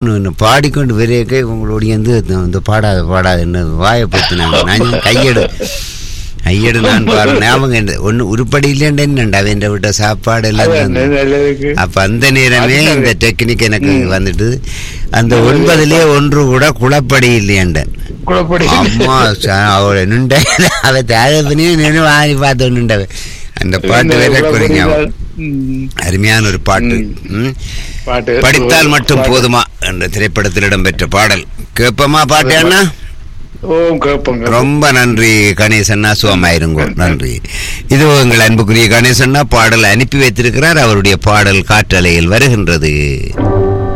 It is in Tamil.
இன்னும் பாடிக்கொண்டு விரைக்க உங்களுடைய வந்து இந்த- இந்த பாடாத பாடாத என்ன வாயை பத்தினாங்க நான் கையெடு கையெடு நான் பாரு ஞாபகம் ஒன்று உருப்படி இல்லையாண்டா என்னண்டா அவன் விட்ட சாப்பாடு எல்லாம் அதான் தந்து. நல்லதுக்கு அப்ப அந்த நேரமே அதுதான் இந்த டெக்னிக் எனக்கு வந்துட்டு அந்த ஒன்பதுலயே ஒன்று கூட குழப்படி இல்லையாண்ட குழப்படி அம்மா ச- அவளை நின்ற அவ தேவை பண்ணி நின்று வாங்கி பார்த்து நின்றவ அந்த பாட்டு வேற குறிங்க ம், அருமையான ஒரு பாட்டு ம். பாட்டு படித்தால் மட்டும் போதுமா என்ற திரைப்படத்தில் இடம்பெற்ற பாடல் கேப்பமா பாட்டு அண்ணா ஓம் கேப்பங்க ரொம்ப நன்றி கணேசண்ணா சுகமாயிருங்கோ நன்றி இது உங்கள் அன்புக்குரிய கணேசண்ணா பாடல் அனுப்பி வைத்திருக்கிறார் அவருடைய பாடல் காற்றலையில் வருகின்றது